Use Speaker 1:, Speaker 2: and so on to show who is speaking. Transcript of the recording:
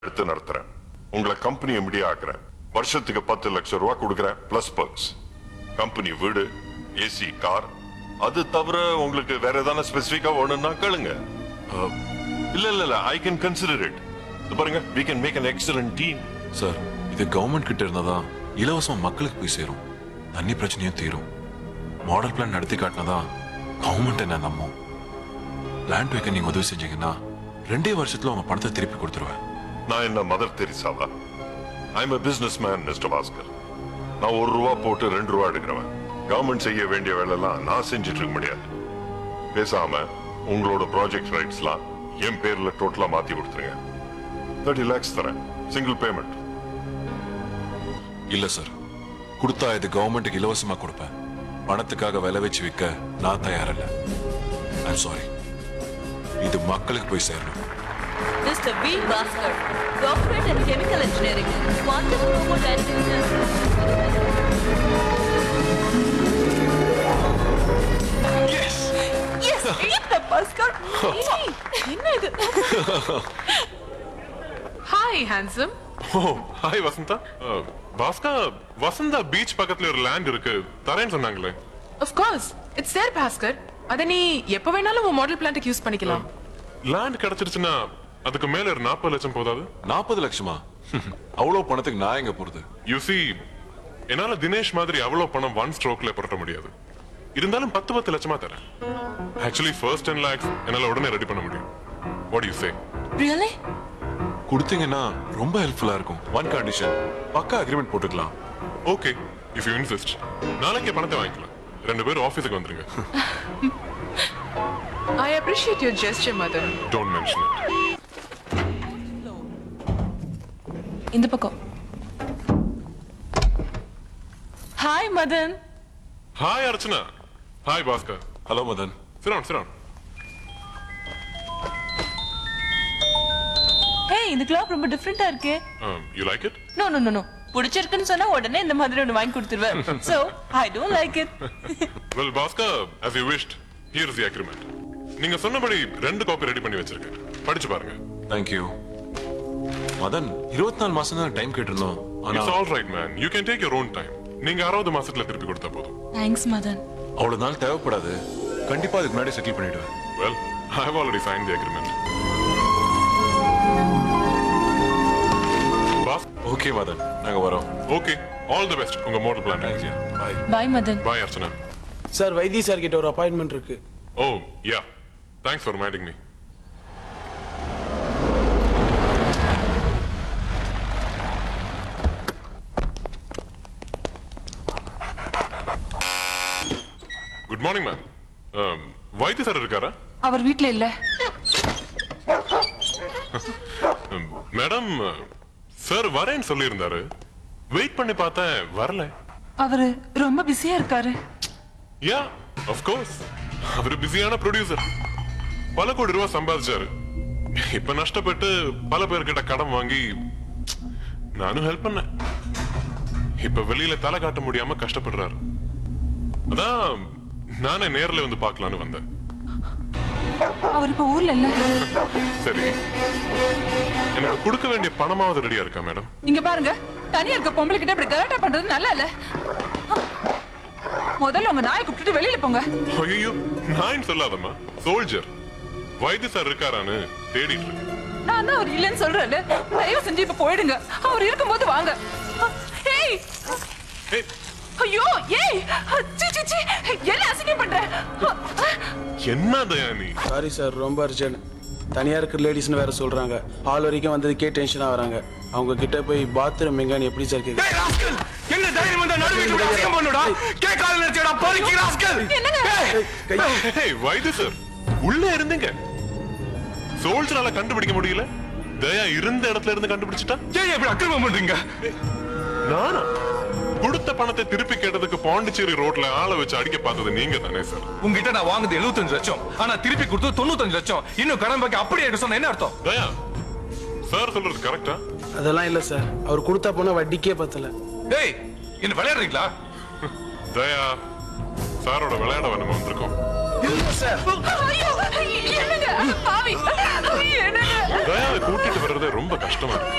Speaker 1: எடுத்து நடத்துறேன் உங்களை company MD ஆக்குறேன் வருஷத்துக்கு பத்து லட்சம் ரூபாய் கொடுக்குறேன் பிளஸ் பர்க்ஸ் கம்பெனி வீடு ஏசி கார் அது தவிர உங்களுக்கு வேற ஏதாவது ஸ்பெசிபிக்கா வேணும்னா கேளுங்க அஹ், இல்ல இல்ல இல்ல ஐ கேன் கன்சிடர் இட் பாருங்க we can make an excellent team
Speaker 2: sir இது கவர்மெண்ட் கிட்ட இருந்தாதான் இலவசமா மக்களுக்கு போய் சேரும் தண்ணி பிரச்சனையும் தீரும் மாடல் பிளான் நடத்தி காட்டினாதான் கவர்மெண்ட் என்ன நம்பும் லேண்ட் வைக்க நீங்க உதவி செஞ்சீங்கன்னா ரெண்டே வருஷத்துல உங்க பணத்தை திருப்பி கொடுத்துருவேன்
Speaker 1: நான் என்ன மதர் தெரிசாவா I'm a businessman mister Bhaskar நான் ஒரு ரூபா போட்டு ரெண்டு ரூபா எடுக்கிறவன் கவர்மெண்ட் செய்ய வேண்டிய வேலைலாம் நான் செஞ்சுட்டு இருக்க முடியாது பேசாம உங்களோட ப்ராஜெக்ட் ரைட்ஸ்லாம் என் பேர்ல டோட்டலா மாத்தி கொடுத்துருங்க தேர்ட்டி லேக்ஸ் தரேன் சிங்கிள் பேமெண்ட்
Speaker 2: இல்ல சார் கொடுத்தா இது கவர்மெண்ட்டுக்கு இலவசமா கொடுப்பேன் பணத்துக்காக விலை வச்சு விற்க நான் தயாரில்ல ஐம் சாரி இது மக்களுக்கு போய் சேரணும்
Speaker 3: Mr. V. Bhaskar, Doctorate in Chemical Engineering, Quantum Thermodynamics. Yes! இந்த பாஸ்கர் என்ன இது
Speaker 4: hi handsome
Speaker 5: oh hi Vasantha ah, பாஸ்கா வசந்தா பீச் பக்கத்துல ஒரு லேண்ட் இருக்கு தரேன்னு சொன்னாங்களே
Speaker 4: of course it's there Bhaskar அத நீ எப்ப வேணாலும் உன் மாடல் பிளான்ட்டுக்கு யூஸ் பண்ணிக்கலாம்
Speaker 5: லேண்ட் கிடைச்சிருச்சுன்னா அதுக்கு மேல ஒரு நாற்பது லட்சம் போதாது
Speaker 2: நாற்பது லட்சமா அவ்வளவு பணத்துக்கு நான் எங்க போறது
Speaker 5: யூ see என்னால தினேஷ் மாதிரி அவ்வளவு பணம் ஒன் ஸ்ட்ரோக்ல புரட்ட முடியாது இருந்தாலும் பத்து பத்து லட்சமா தரேன் ஆக்சுவலி ஃபர்ஸ்ட் டென் லேக்ஸ் என்னால உடனே ரெடி பண்ண முடியும் வாட் யூ சே
Speaker 3: ரியலி
Speaker 2: கொடுத்தீங்கன்னா ரொம்ப ஹெல்ப்ஃபுல்லா இருக்கும் ஒன் கண்டிஷன் பக்கா அக்ரிமெண்ட் போட்டுக்கலாம்
Speaker 5: ஓகே இஃப் யூ இன்சிஸ்ட் நாளைக்கே பணத்தை வாங்கிக்கலாம் ரெண்டு பேரும் ஆபீஸுக்கு வந்துருங்க
Speaker 4: I appreciate your gesture mother
Speaker 5: don't mention it
Speaker 3: இந்த பக்கம் hi Madan
Speaker 5: hi Archana hi Bhaskar
Speaker 2: hello Madan
Speaker 5: சிரான் சிரான்
Speaker 3: ஹே இந்த கிளாப் ரொம்ப டிஃப்ரெண்டா இருக்கு
Speaker 5: you like it
Speaker 3: no no no no பிடிச்சிருக்குன்னு சொன்னா உடனே இந்த மாதிரி ஒன்று வாங்கி கொடுத்துருவேன் so I don't like it
Speaker 5: well Bhaskar as you wished here is the agreement நீங்க சொன்னபடி ரெண்டு காப்பி ரெடி பண்ணி வச்சிருக்கேன் படிச்சு பாருங்க
Speaker 2: தேங்க்யூ மதன் இருபத்தி நாலு மாசம் தான் டைம் கேட்டிருந்தோம் ஆனா
Speaker 5: it's all right man you can take your own time நீங்க அறுபது மாசத்துல திருப்பி கொடுத்தா போதும்
Speaker 3: தேங்க்ஸ் மதன்
Speaker 2: அவ்வளவு நாள் தேவைப்படாது கண்டிப்பா அதுக்கு முன்னாடி செட்டில் பண்ணிடுவேன்
Speaker 5: well I have already sign the agreement boss
Speaker 2: okay Madan நாங்க வரோம்
Speaker 5: ஓகே ஆல் தி பெஸ்ட் உங்க motor plan
Speaker 2: thank you bye
Speaker 3: bye Madan
Speaker 5: bye Archana
Speaker 6: sir Vaithi sir கிட்ட ஒரு அப்பாயின்மெண்ட் இருக்கு
Speaker 5: oh yeah thanks for reminding me good morning ma'am Vaithya sir இருக்காரா
Speaker 4: அவர் வீட்ல இல்ல
Speaker 5: மேடம் சார் வரேன்னு சொல்லியிருந்தாரு வெயிட் பண்ணி பார்த்தேன் வரல
Speaker 4: அவரு ரொம்ப பிஸியா இருக்காரு
Speaker 5: யா ஆஃப் கோர்ஸ் அவர் பிஸியான ப்ரொடியூசர் பல கோடி ரூபாய் சம்பாதிச்சாரு இப்ப நஷ்டப்பட்டு பல பேர்கிட்ட கடன் வாங்கி நானும் ஹெல்ப் பண்ணேன் இப்ப வெளியில தலை காட்ட முடியாம கஷ்டப்படுறாரு அதான் நானே நேர்ல வந்து பார்க்கலான்னு வந்தேன்
Speaker 4: அவர் இப்ப ஊர்ல இல்ல
Speaker 5: சரி எனக்கு கொடுக்க வேண்டிய பணமாவது ரெடியா இருக்கா மேடம்
Speaker 4: இங்க பாருங்க தனியா இருக்க பொம்பளை கிட்ட இப்படி கலாட்டா பண்றது நல்லா இல்ல முதல்ல உங்க நாயை கூப்பிட்டுட்டு வெளியில போங்க
Speaker 5: ஐயோ நான் சொல்லாதம்மா சோல்ஜர் வைத்திய சார் இருக்காரான்னு தேடிட்டு இருக்கு
Speaker 4: நான் தான் அவர் இல்லைன்னு சொல்றேன் தயவு செஞ்சு இப்ப போயிடுங்க அவர் இருக்கும்போது வாங்க ஏய்
Speaker 5: ஏய்,
Speaker 4: ஐயோ ஏய் சி சி சி என்ன அசிங்கம் பண்ற
Speaker 5: என்ன தயா நீ
Speaker 6: சாரி சார் ரொம்ப அர்ஜென்ட் தனியா இருக்கிற லேடிஸ்னு வேற சொல்றாங்க ஆள் வரைக்கும் வந்ததுக்கே டென்ஷனா வராங்க அவங்க கிட்ட போய் பாத்ரூம் எங்கன்னு எப்படி சார் கேக்குது
Speaker 7: டேய் ராஸ்கல் என்ன தைரியம் வந்தா நடுவில் அசிங்கம் பண்ணுடா கேட்காத நினைச்சடா பொறுக்கி ராஸ்கல்
Speaker 5: ஏய், வைத்திய சார் உள்ள இருந்தீங்க சோல்ஜரால கண்டுபிடிக்க முடியல தயா இருந்த இடத்துல இருந்து கண்டுபிடிச்சிட்டா
Speaker 7: ஏன் இப்படி அக்கிரமம் பண்றீங்க
Speaker 5: நானா கொடுத்த பணத்தை திருப்பி கேட்டதுக்கு பாண்டிச்சேரி ரோட்ல ஆளை வச்சு அடிக்க பார்த்தது நீங்க தானே சார்
Speaker 7: உங்ககிட்ட நான் வாங்குது 75 லட்சம் ஆனா திருப்பி கொடுத்தது 95 லட்சம் இன்னும் கடன் பாக்கி அப்படியே எடுக்க சொன்னா என்ன அர்த்தம்
Speaker 5: தயா சார் சொல்றது கரெக்டா
Speaker 6: அதெல்லாம் இல்ல சார் அவர் கொடுத்தா போனா வட்டிக்கே பத்தல
Speaker 7: டேய் என்ன விளையாடுறீங்களா
Speaker 5: தயா சாரோட விளையாட வேணுமா வந்திருக்கோம்
Speaker 4: ஐயோ என்னங்க பாவி என்னங்க
Speaker 5: தயாவை கூட்டிட்டு வர்றது ரொம்ப கஷ்டமா இருக்கு